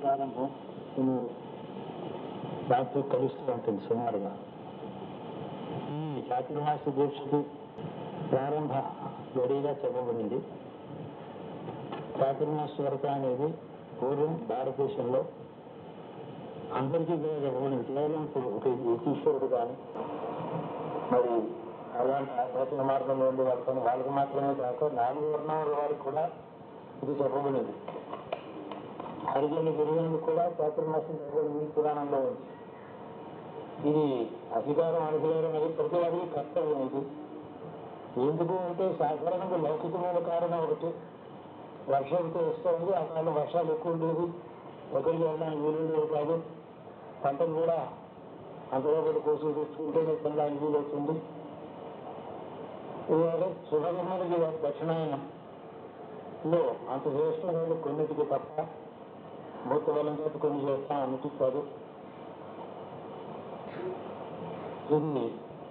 ప్రారంభం దాంతో కలుస్తూ ఉంటుంది సుమారుగా ఈ చాతుర్మాస దీక్షకి ప్రారంభ గడిగా చెప్పబడింది చాతుర్మాస వ్రతం అనేది పూర్వం భారతదేశంలో అందరికీ కూడా చెప్పబడింది కేవలం ఒక ఈశ్వరుడు కానీ మరి అలాంటి ఆధ్యాత్మిక మార్గంలో ఉండే వాళ్ళతో వాళ్ళకి మాత్రమే కాక నాలుగు వర్ణాల వారికి కూడా ఇది చెప్పబడింది హరిజనులు గిరిజనులు కూడా చాతుర్మాసం చెప్పబడింది పురాణంలో ఉంది ఇది అధికారం అధికారం అనేది ప్రతి వారికి కర్తవ్యం ఇది ఎందుకు అంటే సాధారణంగా లౌకికమైన కారణం ఒకటి వర్షంతో వస్తుంది ఆ కాలం వర్షాలు ఎక్కువ ఉండేది ఒకరికి వెళ్ళడానికి వీలు ఉండేది కాదు పంటలు కూడా అంతలో కూడా కోసి తెచ్చుకుంటేనే తినడానికి వీలు అవుతుంది ఇవాళ శుభకర్మలకి దక్షిణాయనంలో అంత శ్రేష్టమైన కొన్నిటికి తప్ప మూర్త బలం చేత కొన్ని చేస్తాం అన్నిటికి కాదు ఇది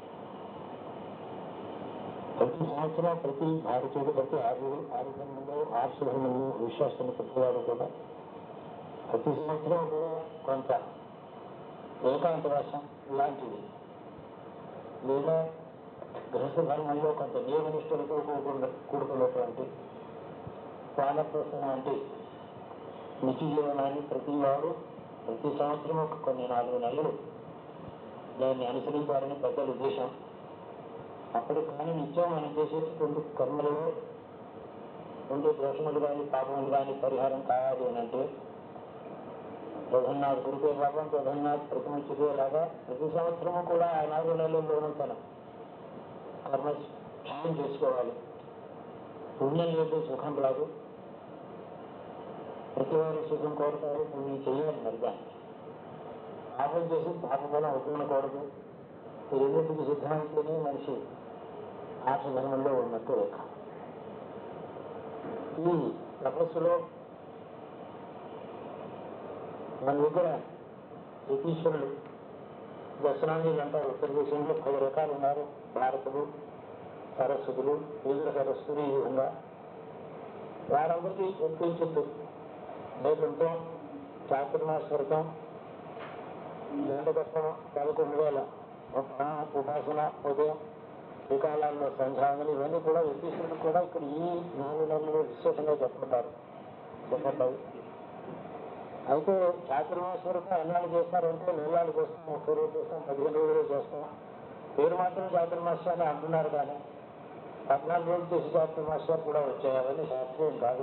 ప్రతి సంవత్సరం ప్రతి భారతీయుడు ప్రతి ఆరు ఆరోగ్యంలో ఆశ్రమంలో విశ్వాసం ప్రతివాడు కూడా ప్రతి సంవత్సరం కూడా కొంత ఏకాంతవాసం ఇలాంటివి లేదా గృహస్థ ధర్మంలో కొంత నియమనిష్టలతో కూడుకున్న కూడుకున్నటువంటి ప్రాణప్రసం వంటి నిత్య జీవనాన్ని ప్రతి వాడు ప్రతి సంవత్సరం ఒక కొన్ని నాలుగు నెలలు దాన్ని అనుసరించాలని పెద్దల ఉద్దేశం అప్పుడు కానీ నిత్యం మనం చేసేటువంటి కర్మలలో ఉండే దోషములు కానీ పాపములు కానీ పరిహారం కావాలి అని అంటే జగన్నాథ్ గురికే పాపం జగన్నాథ్ ప్రతిమ చూసేలాగా ప్రతి సంవత్సరము కూడా ఆ నాలుగు నెలల్లోనూ తన కర్మ క్షయం చేసుకోవాలి పుణ్యం లేదు సుఖం రాదు ప్రతి వారు సుఖం కోరుతారు పుణ్యం చేయాలి మరి దాన్ని పాపం చేసి పాపఫలం వదులకూడదు ఈ రెండింటికి సిద్ధాంతమే మనిషి ఆత్మధర్మంలో ఉన్నట్టు లెక్క ఈ తపస్సులో మన దగ్గర యతీశ్వరులు దర్శనాంజలి అంటారు ఉత్తర దేశంలో పది రకాలు ఉన్నారు భారతులు సరస్వతులు ఇంద్ర సరస్వతులు ఈ విధంగా వారందరికీ ఒప్పించు నేతంతో చాతుర్మాస్వరతం దండకష్టం పదకొండు వేల ఉపాసన ఉదయం శ్రీకాలాల్లో సంధ్యావని ఇవన్నీ కూడా యతీశ్వరులు కూడా ఇక్కడ ఈ నాలుగు నెలలు విశేషంగా చెప్పుకుంటారు చెప్పండి అయితే చాతుర్మాస్వరతం ఎన్నాళ్ళు చేస్తారంటే నెలలు చేస్తాం ముప్పై రోజులు చేస్తాం పదిహేను రోజులు చేస్తాం పేరు మాత్రం చాతుర్మాసం అని అంటున్నారు కానీ పద్నాలుగు రోజులు చేసి చాతుర్మాసాలు కూడా వచ్చాయి అవన్నీ శాస్త్రీయం కాదు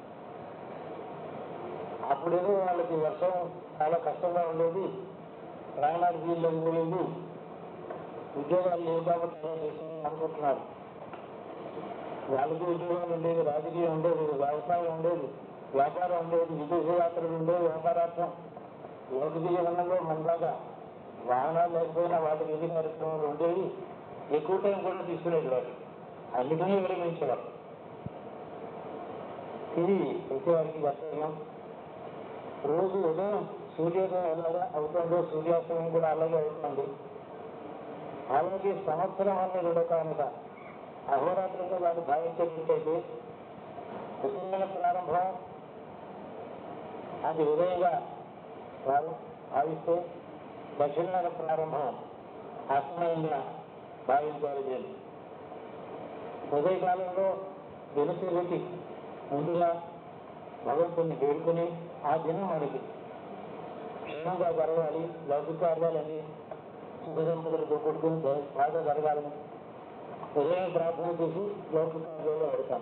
అప్పుడేమో వాళ్ళకి వర్షం చాలా కష్టంగా ఉండేది ప్రయాణాలు వీళ్ళు ఉండేది ఉద్యోగాలు లేవు కాబట్టి అలా చేస్తారని అనుకుంటున్నారు వాళ్ళకి ఉద్యోగాలు ఉండేది రాజకీయం ఉండేది వ్యవసాయం ఉండేది వ్యాపారం ఉండేది విదేశ యాత్రలు ఉండేవి వ్యాపారార్థం లౌకిక జీవనంలో మనలాగా వాహనాలు లేకపోయినా వాటికి ఎన్ని కార్యక్రమాలు ఉండేవి ఎక్కువ టైం కూడా తీసుకునేది వారు అందుకని విరమించేవారు ఇది ప్రతి వారికి కర్తవ్యం రోజు ఉదయం సూర్యోదయం ఎలాగా అవుతుందో సూర్యాస్తమయం కూడా అలాగే అవుతుంది అలాగే సంవత్సరం అనేది కూడా కనుక అహోరాత్రంగా వారు భావించేటట్టయితే ఉత్తమైన ప్రారంభం అది ఉదయంగా వారు భావిస్తే దక్షిణాల ప్రారంభం అస్తమయంగా భావించారు దీన్ని ఉదయకాలంలో దినచర్యకి ముందుగా భగవంతుని వేడుకొని ఆ దినం మనకి క్షేమంగా జరగాలి లౌకిక కార్యాలన్నీ సుఖదంపతులతో కొడుకుని బాగా జరగాలని ఉదయం ప్రార్థన చేసి లౌకిక కార్యాలు పెడతాం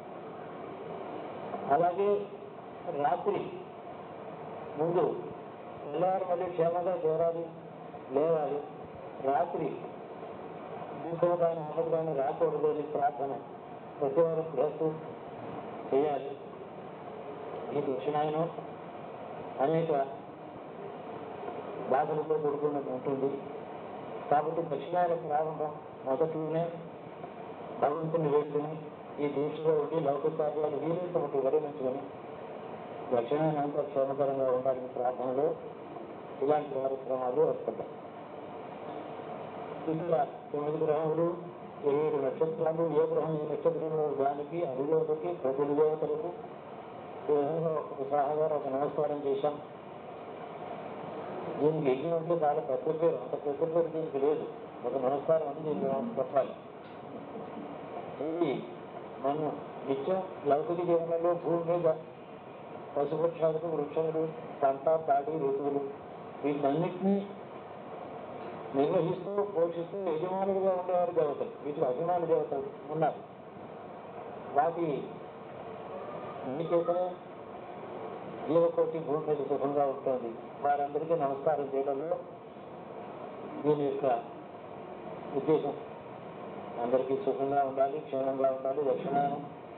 అలాగే రాత్రి ముందు తెల్లవారు మళ్ళీ క్షేమంగా చేరాలి లేవాలి రాత్రి దుఃఖం కానీ ఆపద కానీ రాకూడదు అని ప్రార్థన ప్రతివారం చేస్తూ చేయాలి ఈ దక్షిణాయనం అనేక బాధలతో కూడుకున్న ఉంటుంది కాబట్టి దక్షిణాయన ప్రారంభం మొదట్లోనే భగవంతుని వేడుకుని ఈ దీక్షలో ఉండి లౌకిక కార్యాలు వీలైతే ఒకటి విరమించుకొని దక్షిణాయన అంతా క్షేమకరంగా ఉండాలని ప్రార్థనలో ఇలాంటి కార్యక్రమాలు వస్తుంటాయి ఇక్కడ తొమ్మిది గ్రహములు ఏడు నక్షత్రాలు ఏ గ్రహం ఏ నక్షత్రంలో దానికి అధిదేవతకి ప్రతి దేవతలకు ఈ విధంగా ఒక ఉత్సాహంగా ఒక నమస్కారం చేశాం దీనికి యజ్ఞం అంటే చాలా పెద్ద పేరు అంత పెద్ద పేరు దీనికి లేదు ఒక నమస్కారం అని దీనికి చెప్పాలి ఇది మనం నిత్యం లౌకిక జీవనంలో భూమి మీద పశుపక్షాలకు వృక్షములు పంట పాడి ఋతువులు వీటన్నిటినీ నిర్వహిస్తూ పోషిస్తూ యజమానులుగా ఉండేవారు దేవతలు వీటిలో అభిమాన దేవతలు ఉన్నారు వాటి అందుచేతనే జీవకోటి భూమి మీద సుఖంగా ఉంటుంది వారందరికీ నమస్కారం చేయడంలో దీని యొక్క ఉద్దేశం అందరికీ సుఖంగా ఉండాలి క్షేమంగా ఉండాలి దక్షిణాయనం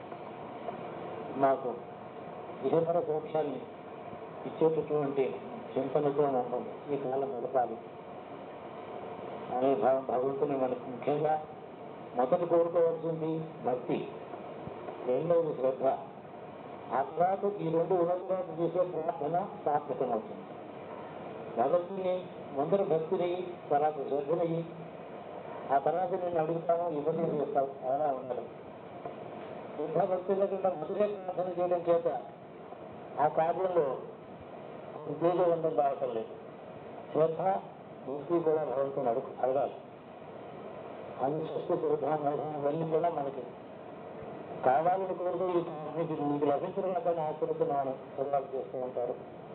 మాకు ఇహపర సౌఖ్యాన్ని ఇచ్చేటటువంటి చింతనతో మనం ఈ కాలం గడపాలి అనే భావం భగవంతుని మనకు ముఖ్యంగా మొదటి కోరుకోవాల్సింది భక్తి రెండవది శ్రద్ధ ఆ తర్వాత ఈ రెండు ఉన్న తర్వాత చేసే ప్రార్థన సార్థకమవుతుంది భగవంతుని ముందర భక్తిని తర్వాత శ్రద్ధని ఆ తర్వాత నేను అడుగుతాను ఇబ్బంది చేస్తావు అలా ఉండాలి యుద్ధ భక్తుల కింద మొదలే ప్రార్థన చేయడం చేత ఆ కార్యంలో ఉద్యోగవంతం రావటం లేదు శ్రద్ధ భక్తి కూడా భగవంతుని అడుగు అడగాలి అది స్వస్థ శ్రద్ధ మోహం ఇవన్నీ కూడా మనకి కావాలని కోరుతూ మీకు మీకు లభించిన కానీ ఆశ్రయిస్తున్నామని చదవాలి చేస్తూ ఉంటారు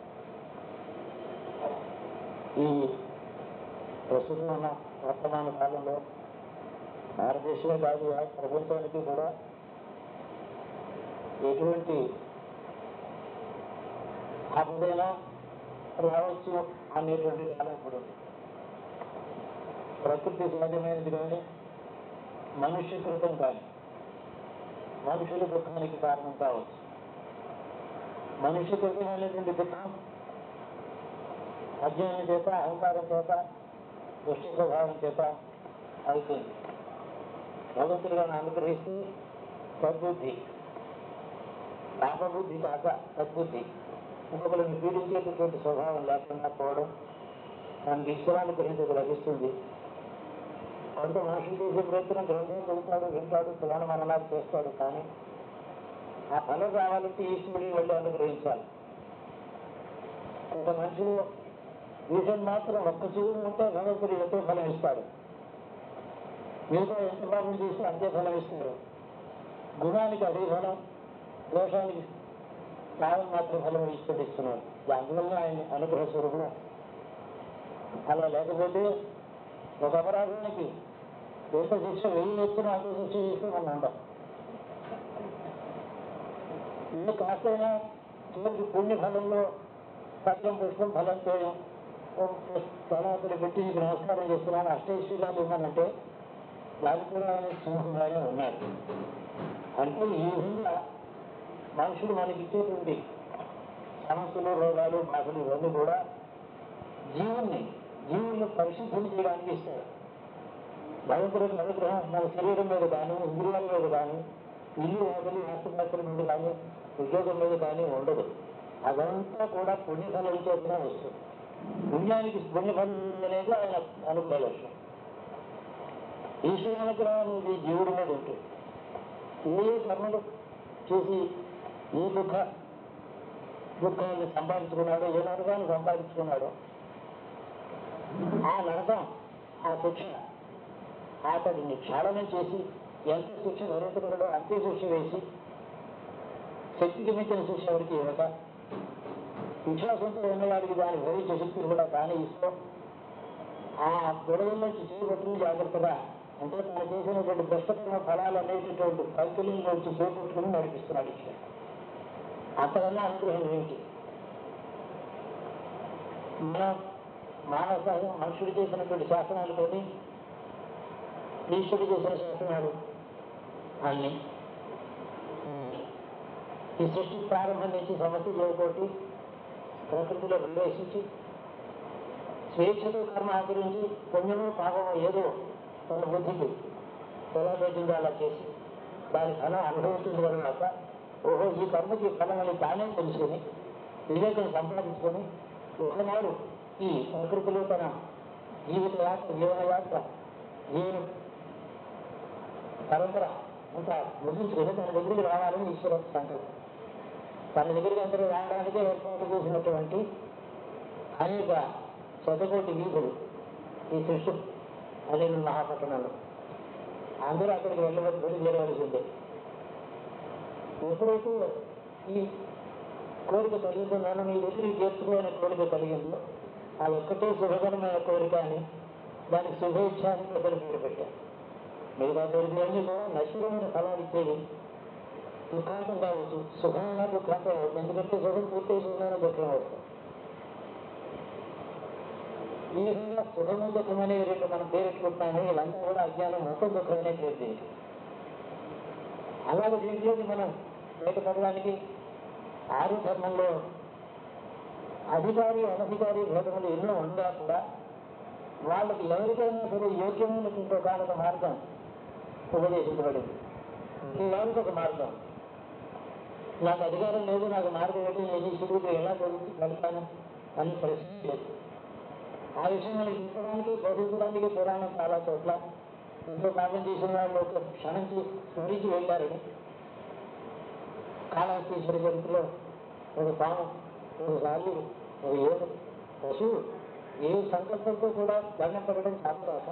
ఈ ప్రస్తుతం ఉన్న వర్తమాన కాలంలో భారతదేశమే కాదు ప్రపంచానికి కూడా ఎటువంటి ఆపదైనా రావచ్చు అనేటువంటి కాలం ఇప్పుడు ఉంది. ప్రకృతి సహజమైనది కానీ మనుష్యకృతం కానీ మనుషుల దుఃఖానికి కారణం కావచ్చు మనుష్యకృతమైనటువంటి దుఃఖం అజ్ఞానం చేత అహంకారం చేత దుష్ట స్వభావం చేత అవుతుంది భగవంతుడు గారిని అనుగ్రహిస్తూ సద్బుద్ధి పాపబుద్ధి కాక సద్బుద్ధి ఇంకొకరిని పీడించేటటువంటి స్వభావం లేకుండా పోవడం దానికి ఈశ్వరానుగ్రహించక లభిస్తుంది కొంత మనుషులు చేసే ప్రయత్నం గ్రంథం చదువుతాడు వింటాడు పురాణ మననాలు చేస్తాడు కానీ ఆ ఫలం రావాలంటే ఈశ్వరుడి వెళ్ళి అనుగ్రహించాలి కొంత మనుషులు వీసం మాత్రం ఒక్క జీవుడు ఉంటే భగవంతుడు ఎంతో ఫలం ఇస్తాడు మిగతా ఎంత పాపం చేస్తే అంతే ఫలం ఇస్తాడు గుణానికి అదే ఫలం దోషానికి కాలం మాత్రం ఫలం ఈశ్వరుడు ఇస్తున్నాడు దానివల్ల ఆయన అనుగ్రహ స్వరూపం అలా లేకపోతే ఒక అపరాధానికి ఎంత శిక్ష వెయ్యి వచ్చినా అంత శిక్ష చేస్తే మనం అంటాం ఇది కాస్తైనా చివరికి పుణ్యఫలంలో పత్రం పుష్పం ఫలం చేయడం తలవంతులు పెట్టి నీకు నమస్కారం చేస్తున్నాను అష్టైశ్వర్యాలు ఇవ్వనంటే దానికి కూడా ఆయన సింహంగానే ఉన్నారు అంటే ఈ విధంగా మనుషులు మనకి ఇచ్చేటువంటి సమస్యలు రోగాలు బాధలు ఇవన్నీ కూడా జీవుల్ని జీవుల్ని పరిశుద్ధం చేయడానికి ఇస్తారు భగవంతుడి యొక్క అనుగ్రహం మన శరీరం మీద కానీ ఇంద్రియాల మీద కానీ ఇల్లు వాదలు ఆస్తుపాస్తుల మీద కానీ ఉద్యోగం మీద కానీ ఉండదు అదంతా కూడా పుణ్యఫలం చేతనే వస్తుంది పుణ్యానికి పుణ్యఫలం అనేది ఆయన అనుగ్రహ లక్ష్యం ఈశ్వర అనుగ్రహం అనేది జీవుడి మీద ఉంటుంది ఏ కర్మలు చేసి ఏ దుఃఖ దుఃఖాన్ని సంపాదించుకున్నాడో ఏ నరకాన్ని సంపాదించుకున్నాడో ఆ నరకం ఆ శిక్ష అతడిని క్షాళనం చేసి ఎంత శిక్ష నిరంతరుడో అంతే శిక్ష వేసి శక్తికి మించిన శిక్ష ఎవరికి ఇవ్వక విశ్వాసంతో ఉన్నవాడికి దాన్ని భరించే శక్తి కూడా కానీ ఇస్తూ ఆ గొడవల నుంచి చేపట్టుకుని జాగ్రత్తగా అంటే తను చేసినటువంటి భ్రష్టకరణ ఫలాలు అనేటటువంటి పంతుల నుంచి చేపట్టుకుని నడిపిస్తున్నాడు ఇక్కడ అంతకన్నా అనుగ్రహం ఏమిటి మనం మానవ సహజం మనుషుడు చేసినటువంటి శాసనాలతోని ఈశ్వరుడు చేసిన శాసనాలు అన్ని ఈ సృష్టి ప్రారంభం నుంచి సమస్య చేయకోటి ప్రకృతిలో ప్రవేశించి స్వేచ్ఛతో కర్మ ఆచరించి పుణ్యము పాపము ఏదో తన బుద్ధికి ఎలా పెట్టిందో అలా చేసి దాని ఫలం అనుభవించిన తర్వాత ఓహో ఈ కర్మకి ఫలం అని తానే తెలుసుకొని వివేకం సంపాదించుకొని ఒకనాడు ఈ ప్రకృతిలో తన జీవిత యాత్ర జీవన యాత్ర జీవన పరంపర అంతా ముగించుకొని తన దగ్గరికి రావాలని ఈశ్వర సంకల్పం తన దగ్గరికి అందరూ రావడానికే ఏర్పాటు చేసినటువంటి అనేక శతకోటి వీధులు ఈ సృష్టి అలీలు మహాపట్టణంలో అందరూ అక్కడికి వెళ్ళవలసి వెళ్ళి చేరవలసిందే ఎప్పుడైతే ఈ కోరిక కలిగిందో నన్ను నీ దగ్గరికి చేర్చుకోవాలనే కోరిక కలిగిందో ఆ ఒక్కటే శుభకరమైన కోరిక అని దానికి శుభేచ్ఛ అని పెద్దలు పేరు పెట్టారు మిగతా కోరికలన్నీ కూడా నశ్వరమైన ఫలాలు ఇచ్చేది దుఃఖాంతం కావచ్చు సుఖమైన దుఃఖాంతం కావచ్చు ఎందుకంటే సుఖం పూర్తి సుఖమైన దుఃఖం వస్తుంది ఈ విధంగా సుఖము దుఃఖం అనేవి రెండు మనం పేరెట్టుకుంటున్నాము వీళ్ళంతా కూడా అజ్ఞానం మొత్తం దుఃఖమనే పేరు దీనికి అలాగే దీంట్లోకి మనం బయటపడడానికి ఆరు ధర్మంలో అధికారి అనధికారి భేదములు ఎన్నో ఉందా కూడా వాళ్ళకి ఎవరికైనా సరే యోగ్యమైనటువంటి ఒక మార్గం ఉపదేశించబడింది ఈ వారికి ఒక మార్గం నాకు అధికారం లేదు నాకు మార్గం ఏంటి నేను ఈ శివుడికి ఎలా జరుగుతుంది వెళ్తాను అని ప్రశ్న లేదు ఆ విషయం మనకి చెప్పడానికి బోధించడానికి పురాణం చాలా చోట్ల ఎంతో పాపం చేసిన వాళ్ళు ఒక క్షణం స్మరించి వెళ్ళారని కాళహస్తీశ్వర చరిత్రలో ఒక పాము ఒక రాజు ఒక ఏడు పశువు ఏ సంకల్పంతో కూడా దండం పెట్టడం చాలరాక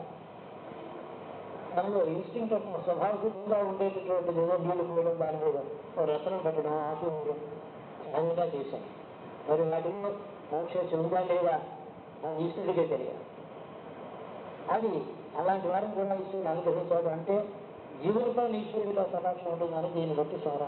తనలో ఇన్స్టింక్ట్ ఒక స్వభావసిద్ధంగా ఉండేటటువంటి ఏదో నీళ్లు పోయడం దాని మీద ఒక రత్నం పెట్టడం ఆకు వేయడం సహజంగా చేశాం మరి వాటిలో మోక్ష ఉందా లేదా అది ఈశ్వరుడికే తెలియాలి అది అలాంటి వారిని కూడా ఈశ్వరుడు అనుగ్రహించాడు అంటే జీవులతో ఈశ్వరుడిలో కటాక్షం ఉంటుందని దీన్ని బట్టి సారా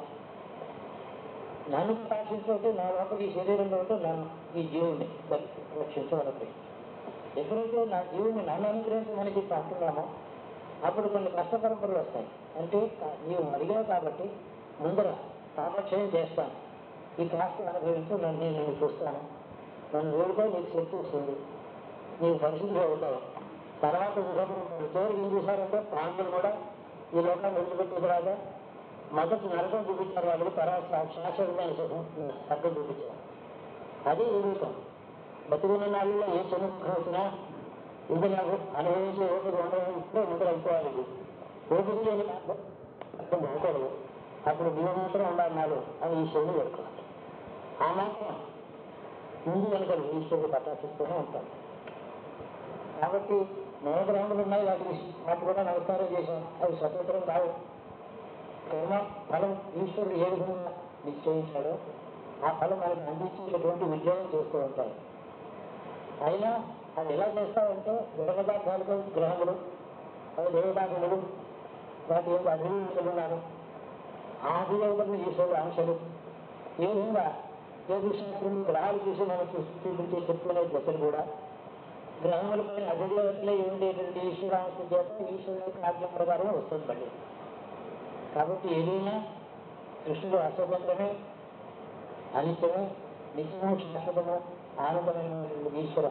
నన్ను కటాక్షించుకుంటే నా లోపల ఈ శరీరంలో ఉంటే నన్ను ఈ జీవుడిని రక్షించబడతాయి ఎప్పుడైతే నా జీవుని నన్ను అనుగ్రహించమని చెప్పి అంటున్నామో అప్పుడు కొన్ని కష్ట పరంపరలు వస్తాయి అంటే కా- నీవు అడిగావు కాబట్టి ముందర పాపక్షయం చేస్తాను ఈ కాస్త అనుభవించు నన్ను నేను నిన్ను చూస్తాను నన్ను వేడుకో నీకు శక్తి వస్తుంది నీవు పరిశుద్ధి అవుతావు తర్వాత సుఖపడతావు చివరికి ఏం చేశారంటే ప్రాణులు కూడా ఈ లోకాన్ని వదిలిపెట్టేదిలాగా మొదటి నరకం చూపించారు వాళ్ళు తర్వాత శాశ్వతమైన సుఖం స్వర్గం చూపించారు అది వివేకం బతికున్న నాళ్ళలో ఏ చిన్న సుఖం వచ్చినా ఇది నాకు అనుభవించే ఓపిక ఉండడం ఇప్పుడే ముందర అయిపోవాలి ఇది ఓపిక లేని అర్థం బాగోదు అప్పుడు మీరు మాత్రం ఉండాలన్నారు అని ఈశ్వరుని పెట్టుకోవాలి ఆ మాత్రం ముందు వెనుకలు ఈశ్వరుడు పట్టాసిస్తూనే ఉంటాం కాబట్టి నవగ్రహములు ఉన్నాయి వాటికి వాటి కూడా నమస్కారం చేశాం అవి స్వతంత్రం కావు కర్మ ఫలం ఈశ్వరుడు ఏ విధంగా నిశ్చయించాడో ఆ ఫలం మనకు అందించేటటువంటి ఉద్యోగం చేస్తూ ఉంటాయి అయినా అది ఎలా చేస్తామంటే జడ పదార్థాలకు గ్రహములు అవి దేవతాగులు వాటి యొక్క అభివృద్ధులు ఉన్నారు ఆ అభివృద్ధులు ఈశ్వరుడు అంశాలు ఈ విధంగా జ్యోతిశాస్త్రం గ్రహాలు చూసి మనకు చూపించే చెప్పుకునే దశలు కూడా గ్రహములపై అధిదేవతలై ఉండేటువంటి ఈశ్వరాంశ చేత ఈశ్వరుడు యొక్క ఆజ్ఞ ప్రకారం వస్తుంది మళ్ళీ కాబట్టి ఏదైనా సృష్టిలో అస్వతంత్రమే అనిత్యమే నిత్యము శాశ్వతము ఆనందమైనటువంటి ఈశ్వర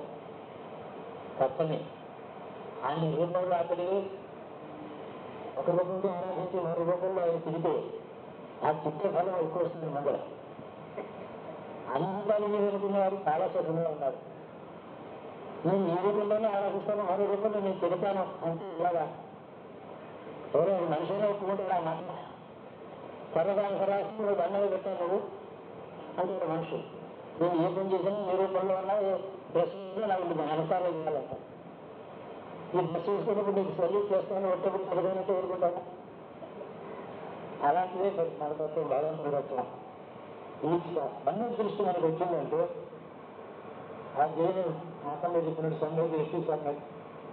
తత్వమే ఆయన రూపంలో అతడిని ఒక రూపంలో ఆరాధించి మరో రూపంలో ఆయన తిరిగితే ఆ చిత్త ఫలం ఎక్కువ వస్తుంది మందర అనంతాలు అనుకున్నవారు చాలా సుఖంగా ఉన్నారు నేను ఈ రూపంలోనే ఆరాధిస్తాను మరో రూపంలో నేను తిడతాను అంటే ఇలాగా ఎవరో మనిషిలో ఒప్పుకుంటాడు ఆ మాట సరదాని సరాశంలో దండలు పెట్టాను నువ్వు అంటే ఒక మనిషి నేను ఏ పని చేసినా ఏ రూపంలో ఉన్నా ఏ డ్రెస్ వేసినా నాకు ఇది నమస్కారం చేయాలంట ఈ డ్రెస్ వేసుకున్నప్పుడు నీకు సర్వీస్ చేస్తాను వచ్చేప్పుడు సరిపోయినట్టు ఊరుకుంటాను అలాంటిదే మరి మన తత్వం భగవంతుడి తత్వం ఈ మన్ను దృష్టి మనకు వచ్చిందంటే ఆ దేవుని మతంలో చెప్పినట్టు సంగతి ఎస్టీ సంగతి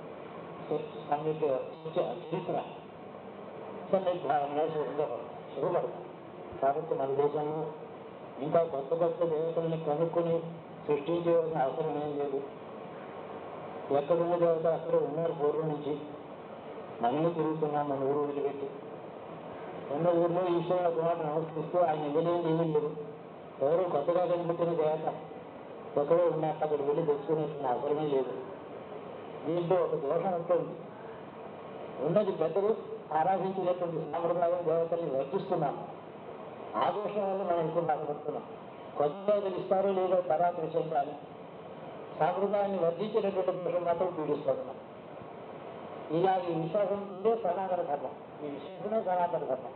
సంగీత చరిత్ర సన్నిధానంగా శుభపడతాం కాబట్టి మన దేశంలో ఇంకా కొత్త కొత్త దేవతల్ని కనుక్కొని సృష్టించవలసిన అవసరం ఏం లేదు ఎక్కడున్న దేవత అక్కడ ఉన్నారు పూర్వం నుంచి మనమే తిరుగుతున్నాం మన ఊరు వదిలిపెట్టి ఉన్న ఊర్లో ఈశ్వరుల కుమారుడు నమస్కరిస్తూ ఆయన ఇవ్వలేని ఏమీ లేదు ఎవరు కొత్తగా కనిపెట్టిన దేవత ఎక్కడో ఉన్నట్టు అక్కడ వెళ్ళి తెచ్చుకునేటువంటి అవసరమే లేదు దీంట్లో ఒక దోషం ఉంటుంది ఉన్నది పెద్దలు ఆరాధించేటటువంటి సాంప్రదాయం దేవతల్ని వర్తిస్తున్నాం ఆ దోషం వల్ల మనం ఇప్పుడు బాధపడుతున్నాం కొత్త దేవతలు ఇస్తారో లేదో తర్వాత విషయం కాదు సాంప్రదాయాన్ని వర్ధించేటటువంటి దోషం మాత్రం పీడిస్తున్నాం ఇలా ఈ విశ్వాసం ఉంటే సనాతన ధర్మం ఈ విశ్వాసమే సనాతన ధర్మం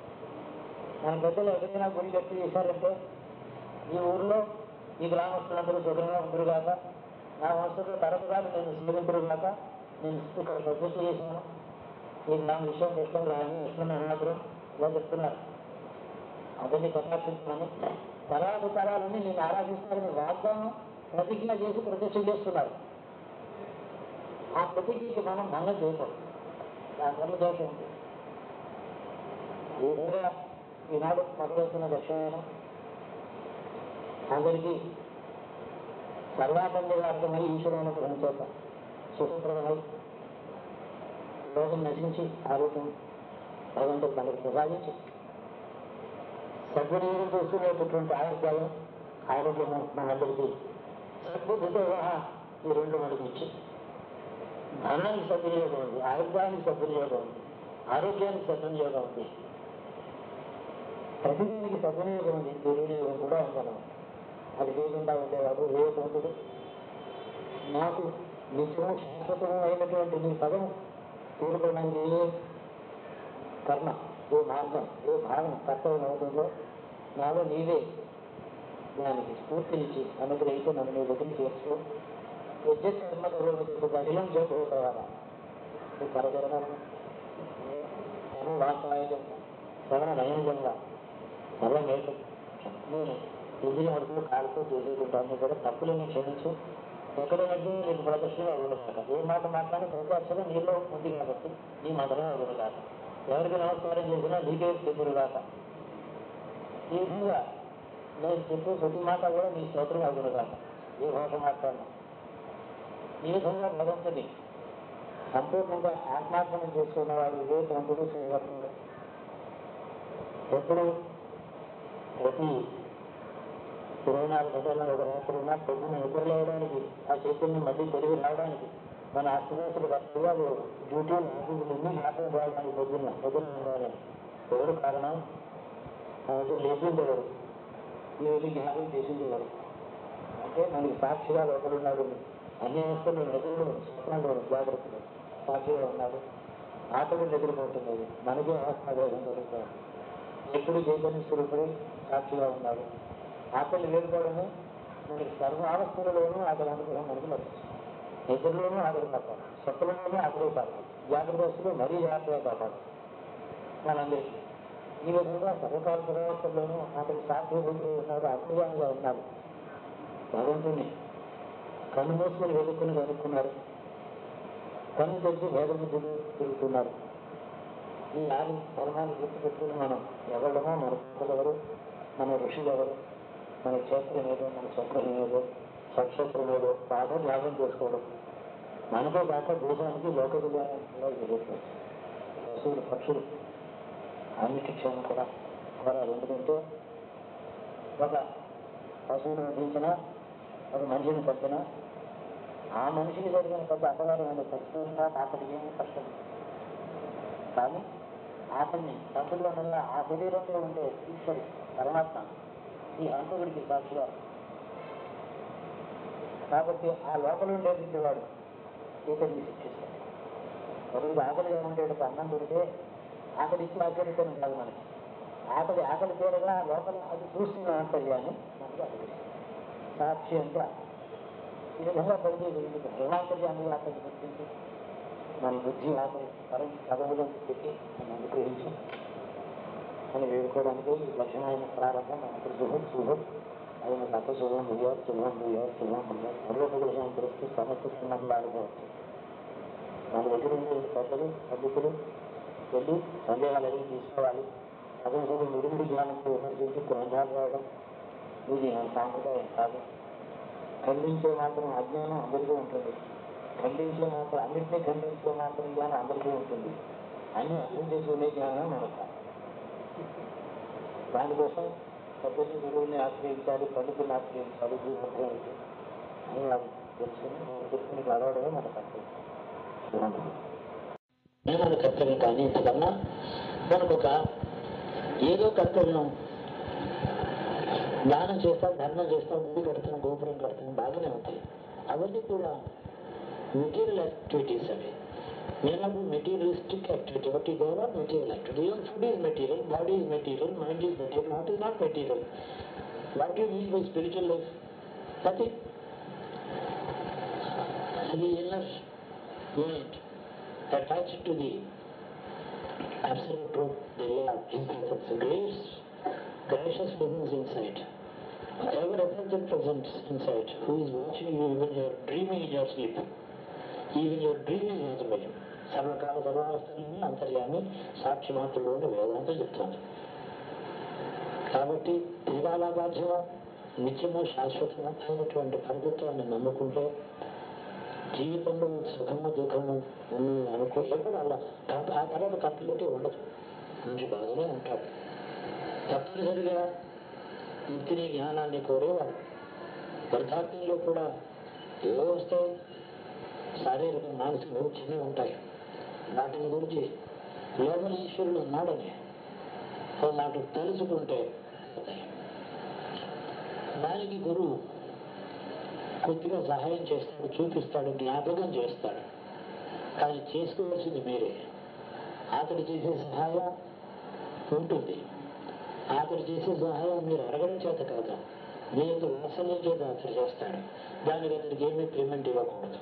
మన పెద్దలు ఎక్కడైనా గుడి కట్టి చేశారంటే ఈ ఊర్లో ఈ గ్రామస్తులందరూ సుఖంగా ఉంటారు కాక నా వంశంలో తరపుగా నేను స్వీకరించడం కాక నేను ఇక్కడ ప్రతిష్ట చేశాను ఇది నా విషయం ఇష్టం రాని ఇష్టం అన్నప్పుడు ఇలా చెప్తున్నారు అతన్ని కటాక్షించమని తరాలు తరాలని నేను ఆరాధిస్తారని వాగ్దానం ప్రతిజ్ఞ చేసి ప్రతిష్ట చేస్తున్నారు ఆ ప్రతిజ్ఞకి మనం భంగం చేయకూడదు దానివల్ల దోషం ఉంది ఈ విధంగా ఈనాడు మొదలవుతున్న దక్షిణాయనం అందరికీ సర్వాపండిగా అర్థమై ఈశ్వరుని గ్రహించేత సుఖప్రదమై లోకం నశించి ఆరోగ్యం భగవంతుడు మనకి ప్రసాదించి సద్వినియోగం చేసుకునేటటువంటి ఆరోగ్యాలు ఆరోగ్యం మనందరికీ సద్బుద్ధితో సహా ఈ రెండు మనకి ఇచ్చి ధనానికి సద్వినియోగం ఉంది ఆరోగ్యానికి సద్వినియోగం ఉంది ఆరోగ్యానికి సద్వినియోగం ఉంది ప్రతిదీనికి సద్వినియోగం ఉంది దుర్వినియోగం కూడా ఉందన్నమాట అది లేకుండా ఉండేవాడు వివేకవంతుడు నాకు నిత్యము శాశ్వతము అయినటువంటి నీ పదం తీరుకోవడానికి ఏ కర్మ ఏ మార్గం ఏ భాగం కర్తవ్యం అవుతుందో నాలో నీవే దానికి స్ఫూర్తినిచ్చి అనుగ్రహించి నన్ను నీ దగ్గరికి చేస్తూ విద్యుత్ కర్మ గౌరవించు బహిలం చేసుకోవాలా ఈ పరజరణము వాసాయుధం శ్రవణ నయంజంగా వల్ల మేలు నేను ఇంద్రియ వరకు కాలుతో చేసేకుంటాను కూడా తప్పులను క్షమించు ఎక్కడైనది నీకు ప్రదర్శన అవ్వదు ఏ మాట మాట్లాడి ప్రతి అక్షరం నీలో ఉంది కాబట్టి నీ మాత్రమే అవ్వదు కాక ఎవరికి నమస్కారం చేసినా నీకే చెప్పులు కాక ఈ విధంగా నేను చెప్పే ప్రతి మాట కూడా నీ స్తోత్రం అవ్వదు కాక ఏ భాష మాట్లాడినా ఈ విధంగా భగవంతుని సంపూర్ణంగా ఆత్మార్పణం చేసుకున్న వారు వివేకవంతుడు శ్రీవర్తుడు ఎప్పుడు ప్రతి ఇరవై నాలుగు గంటల ఒక రాత్రి ఉన్న పొద్దున్న నిద్రలేయడానికి ఆ చైతన్యం మళ్ళీ తిరిగి రావడానికి మన అస్తవేసులు కర్తవ్యాలు డ్యూటీలు ఆఫీసులు అన్ని జ్ఞాపకం రావడానికి పొద్దున్న పొద్దున్న ఉండాలని ఎవరు కారణం కాబట్టి లేచిండేవారు ఈ రోజు జ్ఞాపకం చేసిండేవారు అంటే మనకి సాక్షిగా ఒకడున్నాడు అన్ని వస్తువులు నిధులు స్వప్నంలో జాగ్రత్తలు సాక్షిగా ఉన్నాడు ఆటలు నిద్రపోతున్నది మనకే ఆత్మవేదం జరుగుతుంది ఎప్పుడు చైతన్య స్వరూపుడి సాక్షిగా ఉన్నాడు ఆకలి లేకపోవడము మనకి సర్వావస్థలలోనూ ఆకలి అనుగ్రహం మనకు లభిస్తుంది నిద్రలోనూ ఆకలి కాపాడు స్వప్నంలోనూ ఆకలి కాపాడు జాగ్రత్త వస్తువులు మరీ జాగ్రత్తగా కాపాడు మనందరికీ ఈ విధంగా సర్వకాల ప్రవర్తనలోనూ అతని సాక్షి ఉన్నారు అపూర్వంగా ఉన్నారు భగవంతుని కన్ను మూసుకొని వెతుక్కుని కనుక్కున్నారు కన్ను తెరిచి భేదబుద్ధులు తిరుగుతున్నారు ఈ ఆరు ధర్మాన్ని గుర్తుపెట్టుకుని మనం ఎవరమో మన పిల్లలు ఎవరు మన ఋషులు ఎవరు మన క్షేత్రం ఏదో మన స్వప్నం ఏదో సక్షేత్రం ఏదో బాగా జ్ఞాపకం చేసుకోవడం మనతో కాక దేశానికి లోక కళ్యాణం జరుగుతుంది పశువులు పక్షులు అన్నిటి క్షేమం కూడా కోరాలి ఎందుకంటే ఒక పశువును వధించిన ఒక మనిషిని చంపిన ఆ మనిషికి జరిగిన పెద్ద అపకారమైన ఖచ్చితంగా అతనికి ఏమీ కష్టం కానీ అతన్ని తప్పుల్లో వల్ల ఆ శరీరంలో ఉండే ఈశ్వరు పరమాత్మ ఈ హంతకుడికి సాక్షిగా కాబట్టి ఆ లోపల ఉండేటువంటి వాడు ఇతన్ని శిక్షిస్తాడు ఒకరికి ఆకలిగా ఉండేటప్పుడు అన్నం పెడితే ఆకలి ఇచ్చి ఆచరితనం కాదు మనకి ఆకలి ఆకలి తీరగా లోపల అది చూస్తున్న ఆంతర్యాన్ని మనకి అడుగుతుంది సాక్షి అంటే ఈ విధంగా పనిచేయగలిగింది భగవాంతర్యాన్ని అతన్ని గుర్తించి మన బుద్ధి ఆకలి పరం పదవులో పెట్టి మనం అనుగ్రహించి అని వేడుకోవడానికి ఈ లక్షణమైన ప్రారంభం మనకు శుభం శుభం ఆయన కథ శుభం ముయ్యారు శుభం ముయ్యారు శుభం ముయ్యారు సర్వోపదేశం తెలుస్తూ సమస్త సంబంధాలు ఆడుకోవచ్చు మన దగ్గర ఉండే పెద్దలు పద్ధతులు వెళ్ళి సందేహాలు అడిగి తీసుకోవాలి అదే సరే మిడిమిడి జ్ఞానంతో విమర్శించి గ్రంథాలు రావడం ఇది మన సాంప్రదాయం కాదు ఖండించే మాత్రం అజ్ఞానం అందరికీ ఉంటుంది ఖండించే మాత్రం అన్నింటినీ ఖండించే మాత్రం జ్ఞానం అందరికీ ఉంటుంది అన్ని అర్థం చేసుకునే జ్ఞానం మనకు కాదు. దానికోసం పెద్దల్ని గురువుని ఆశ్రయించాలి పండితుల్ని ఆశ్రయించాలి జీవితం అని వాళ్ళు తెలుసుకుని తెలుసుకుని అడవడమే మన కర్తవ్యం మన కర్తవ్యం కానీ ఇంతకన్నా మనకు ఒక ఏదో కర్తవ్యం దానం చేస్తాం ధర్మం చేస్తాం గుడి కడతాం గోపురం కడతాం బాగానే ఉంటాయి అవన్నీ కూడా మెటీరియల్ యాక్టివిటీస్ అవి నేను materialistic activity what is or material activity even food is material body is material mind is material what is not material what you mean by spiritual life nothing the inner mind attached to the absolute truth, the Lord, His presence, grace, gracious presence inside, ever present presence inside, who is watching you even you're dreaming in your sleep, even your dreaming is భయం సర్వకాల సర్వావస్థలని అంతర్యామి సాక్షి మాత్రుడు అని వేదాంతం చెప్తాను కాబట్టి త్రికాల బాధ్యమ నిత్యము శాశ్వతమైనటువంటి ప్రభుత్వాన్ని నమ్ముకుంటే జీవితంలో సుఖము దుఃఖము ఉన్నాయి అనుకో ఎప్పుడు అలా కా- ఆ తర్వాత కంప్లీట్ ఉండదు మంచి బాగానే ఉంటాడు తప్పనిసరిగా ముక్తిని జ్ఞానాన్ని కోరేవాడు వృద్ధాప్యంలో కూడా ఏవో వస్తాయి శారీరక మానసిక చిన్నవి ఉంటాయి వాటిని గురించి లోపల ఈశ్వరుడు ఉన్నాడని నాకు తెలుసుకుంటే పోతాయి. దానికి గురువు కొద్దిగా సహాయం చేస్తాడు చూపిస్తాడు జ్ఞాపకం చేస్తాడు కానీ చేసుకోవాల్సింది మీరే అతడు చేసే సహాయం ఉంటుంది అతడు చేసే సహాయం మీరు అడగడం చేత కాదు మీ యొక్క వాత్సల్యం చేత అతడు చేస్తాడు దానికి అతడికి ఏమీ పేమెంట్ ఇవ్వకూడదు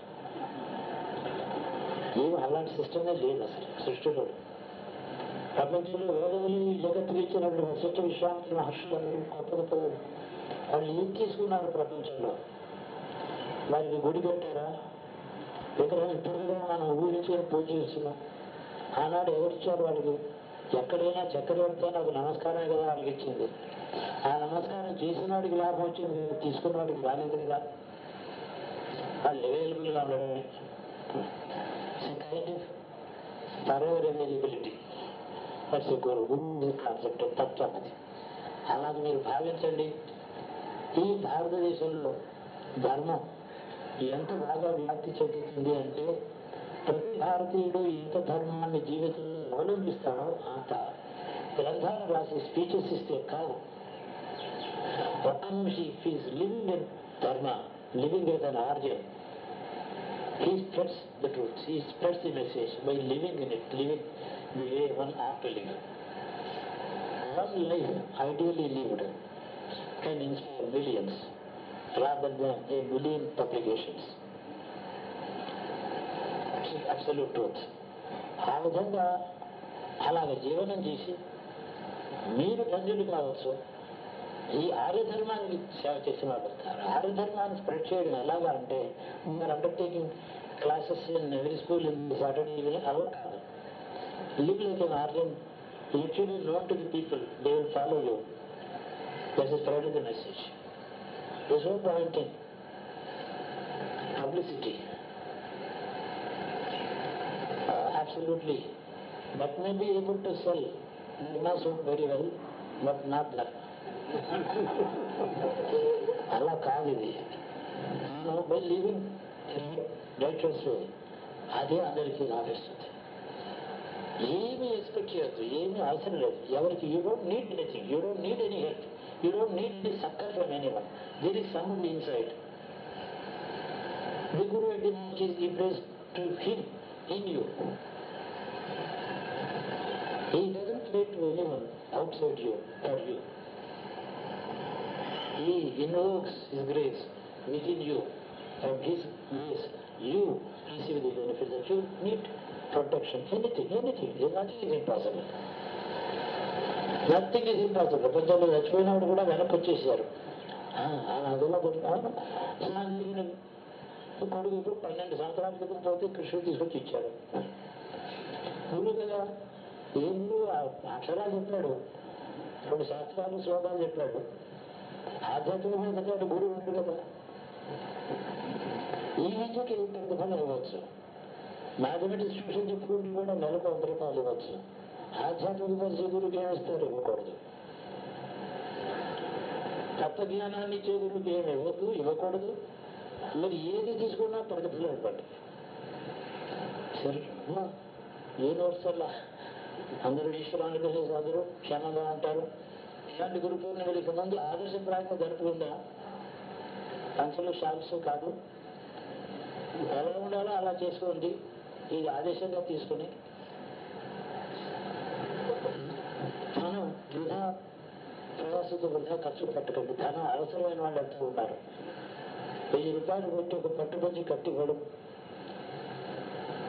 ఏమి అలాంటి సిస్టమే లేదు అసలు సృష్టిలో ప్రపంచంలో వేదములు ఈ జగత్తుకు ఇచ్చినప్పుడు వశిష్ఠ విశ్వామిత్ర మహర్షులందరూ గొప్ప గొప్ప వాళ్ళు ఏం తీసుకున్నారు ప్రపంచంలో వారికి గుడి కట్టారా విగ్రహం ఇప్పుడుగా మనం ఊహించుకొని పూజ చేస్తున్నాం ఆనాడు ఎవరిచ్చారు వాళ్ళకి ఎక్కడైనా చక్కెర పెడితే నాకు నమస్కారమే కదా వాళ్ళకి ఇచ్చింది ఆ నమస్కారం చేసిన వాడికి లాభం వచ్చింది తీసుకున్న వాడికి రాలేదు కదా వాళ్ళు అవైలబుల్గా ఉండడమే kind of forever availability that's guru concept తత్వం అది అలాగే మీరు భావించండి ఈ భారతదేశంలో ధర్మం ఎంత బాగా వ్యాప్తి చెందుతుంది అంటే ప్రతి భారతీయుడు ఎంత ధర్మాన్ని జీవితంలో అవలంబిస్తాడో అంత గ్రంథాలు రాసి స్పీచెస్ ఇస్తే కాదు ఒక్క మనిషి is living in dharma living with an Arjun he spreads the truth, he spreads the message by living in it, living the way one ought to live. One life ideally lived can inspire millions rather than a million publications. It's absolute truth. ఆ విధంగా అలాగ జీవనం చేసి మీరు ధన్యులు కావచ్చు ఈ ఆర్యధర్మాన్ని సేవ చేసిన వాళ్ళు వస్తారు ఆర్యధర్మాన్ని స్ప్రెడ్ చేయడం ఎలాగా అంటే మీరు undertaking classes in every school in Saturday evening అలా కాదు live like an Aryan literally note to the people they will follow you that is spread the message this no point in publicity absolutely that may be able to sell Nirma very well but not that అలా కాదు ఇది by living writers అదే అందరికీ లాభిస్తుంది ఏమీ expect చేయొద్దు ఏమీ అవసరం లేదు ఎవరికి you don't need anything you don't need any help you don't need any succour from anyone there is some inside the guru is impressed to him in you. He doesn't relate to anyone outside you or you. He invokes His grace within you. From His grace, you receive the benefit that you need protection. Anything, anything. Nothing is impossible. Nothing is impossible ప్రపంచంలో చచ్చిపోయినప్పుడు కూడా వెనక్కి వచ్చేసారు అందులో కొడుకు ఇప్పుడు పన్నెండు సంవత్సరాల క్రితం పోతే కృష్ణుడు తీసుకొచ్చి ఇచ్చాడు గురువు కదా ఏం గురువు అక్షరాలు చెప్పాడు రెండు శాస్త్రాలు శ్లోకాలు చెప్పాడు ఆధ్యాత్మికమైన చదివాడు గురువు ఉంది కదా ఈ విద్యకి ఇంత పని ఇవ్వచ్చు మ్యాథమెటిక్స్ ట్యూషన్ చెప్పుకుంటూ కూడా నెలకు వంద రూపాయలు ఇవ్వచ్చు ఆధ్యాత్మిక పరిచయ గురువుకి ఏమిస్తారు ఇవ్వకూడదు తత్వజ్ఞానాన్ని ఇచ్చే గురువుకి ఏమి ఇవ్వద్దు ఇవ్వకూడదు మరి ఏది తీసుకున్నా ప్రతిఫలం ఇవ్వండి సరే అమ్మా, ఏ నోట్స్ వల్ల అందరూ ఈశ్వరాన్ని కలిసి అందరూ క్షేమంగా ఉంటారు ఇలాంటి గురు పూర్ణిమలకి ముందు ఆదర్శప్రాయంగా జరుపుకుందా పంచలు షాల్స్ కాదు ఎలా ఉండాలో అలా చేసుకోండి ఇది ఆదేశంగా తీసుకుని మనం వృధా ప్రవాసతో వృధా ఖర్చు పెట్టకండి ధనం అవసరమైన వాళ్ళు ఎంతో ఉన్నారు వెయ్యి రూపాయలు కొట్టి ఒక పట్టుకొచ్చి కట్టి ఇవ్వడం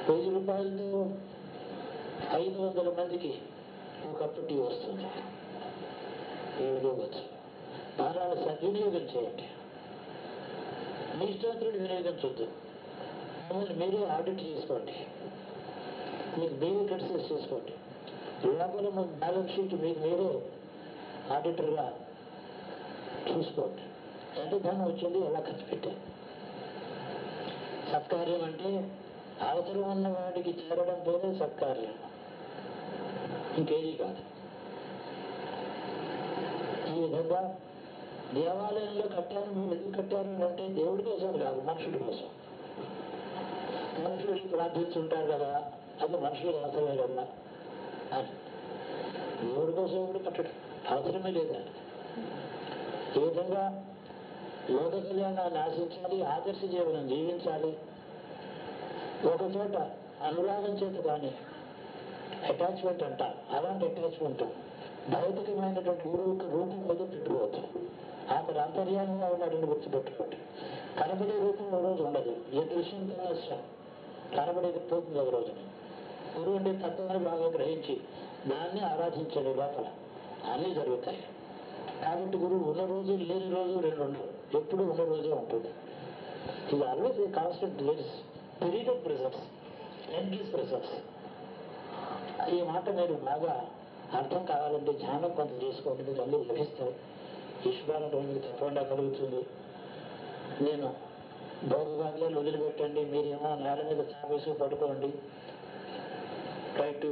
వెయ్యి రూపాయలతో ఐదు వందల మందికి ఒకప్పుడు టీ వస్తుంది వినియోగించు దానాన్ని సద్వినియోగం చేయండి మీ ఇష్టవంతుడు వినియోగించొద్దు మిమ్మల్ని మీరే ఆడిట్ చేసుకోండి మీకు మీరే క్రిటిసైజ్ చేసుకోండి లోపల మన బ్యాలెన్స్ షీట్ మీకు మీరే ఆడిటర్గా చూసుకోండి ఎంత ధనం వచ్చింది ఎలా ఖర్చు పెట్టారు సత్కార్యం అంటే అవసరం ఉన్న వాడికి చేరడం పేరే సత్కార్యం ఇంకేది కాదు ఈ విధంగా దేవాలయంలో కట్టారు మీరు ఎందుకు కట్టారు అంటే దేవుడి కోసం కాదు మనుషుడి కోసం మనుషులు ప్రార్థించుంటారు కదా అది మనుషులకు అవసరమే కదా అని దేవుడి కోసం ఎప్పుడు కట్టడం అవసరమే లేదా ఈ విధంగా లోక కళ్యాణాన్ని ఆశించాలి ఆదర్శ జీవనం జీవించాలి ఒక చోట అనురాగం చేత కానీ అటాచ్మెంట్ అంట అలాంటి అటాచ్మెంట్ భౌతికమైనటువంటి గురువుకి రూపం మీద పెట్టుకోవద్దు అతను అంతర్యానంగా ఉన్నాడని గుర్తుపెట్టుకోండి కనబడే రూపం ఒక రోజు ఉండదు ఏ దృశ్యం నష్టం కనబడేది పోతుంది ఒక రోజున గురువు అంటే తత్వాన్ని బాగా గ్రహించి దాన్ని ఆరాధించండి లోపల అన్నీ జరుగుతాయి కాబట్టి గురువు ఉన్న రోజు లేని రోజు రెండు ఉండవు ఎప్పుడు ఉన్న రోజే ఉంటుంది ఇది always constant lives period presence endless presence ఈ మాట మీరు బాగా అర్థం కావాలంటే ధ్యానం కొంత చేసుకోండి మీరు అన్నీ లభిస్తాయి ఈశ్వరాలను మీకు తప్పకుండా కలుగుతుంది నేను భోగభాగ్యాలు వదిలిపెట్టండి మీరేమో నేల మీద చాపేసి పడుకోండి try to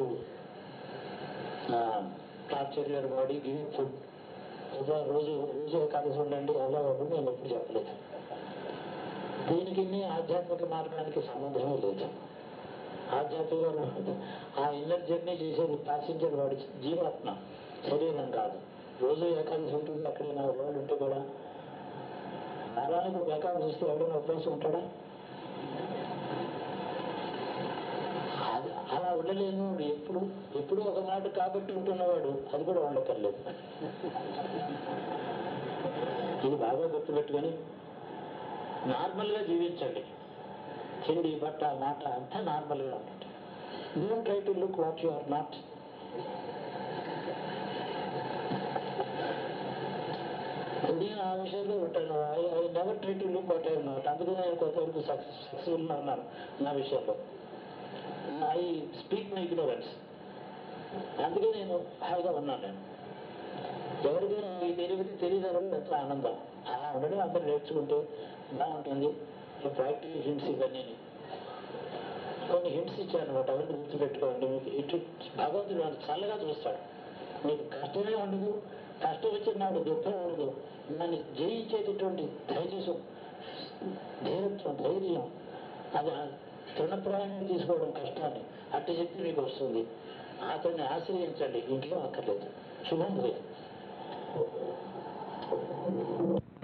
torture your body give food ఏదో రోజు రోజు కలిసి ఉండండి అలా ఉంటుంది నేను ఎప్పుడు చెప్పలేదు దీనికి మీ ఆధ్యాత్మిక మార్గానికి సంబంధమే లేదు ఆధ్యాత్మిక ఆ ఇన్నర్ జర్నీ చేసేది ప్యాసింజర్ వాడి జీవాత్మ శరీరం కాదు రోజు ఏకాదశి ఉంటుంది ఎక్కడైనా వాళ్ళు ఉంటే కూడా వారానికి ఒక ఏకాదశి వస్తే ఎవడైనా ఉపవాసం ఉంటాడా అది అలా ఉండలేను ఎప్పుడు ఎప్పుడు ఒక మాట కాబట్టి ఉంటున్నవాడు అది కూడా ఉండక్కర్లేదు ఇది బాగా గుర్తుపెట్టుకొని నార్మల్గా జీవించండి తిండి బట్ట మాట అంతా నార్మల్గా ఉండండి don't try to look what you are not నేను ఆ విషయంలో ఉంటాను I I never try to look what I not అందుకని నేను కొంతవరకు సక్సెస్ఫుల్ ఉన్నాను నా విషయంలో ఐ స్పీక్ మై ఇగ్నోరెన్స్ అందుకే నేను హాయిగా ఉన్నాను నేను ఎవరికైనా ఈ తెలివితే తెలియదని ఎంతో ఆనందం అలా ఉండడం అందరూ నేర్చుకుంటే బాగుంటుంది ఈ ప్రాక్టికల్ హింట్స్ ఇవన్నీ కొన్ని హింట్స్ ఇచ్చాను అనమాట అవన్నీ గుర్తుపెట్టుకోండి మీకు ఇటు భగవంతుడు వాడు చల్లగా చూస్తాడు మీకు కష్టమే ఉండదు కష్టం వచ్చినాడు దుఃఖం ఉండదు నన్ను జయించేటటువంటి ధైర్యం ధైర్యం ధైర్యం అది తృణప్రాయంగా తీసుకోవడం కష్టాన్ని అట్టి శక్తి మీకు వస్తుంది అతన్ని ఆశ్రయించండి ఇంకేం అక్కర్లేదు శుభం భూయ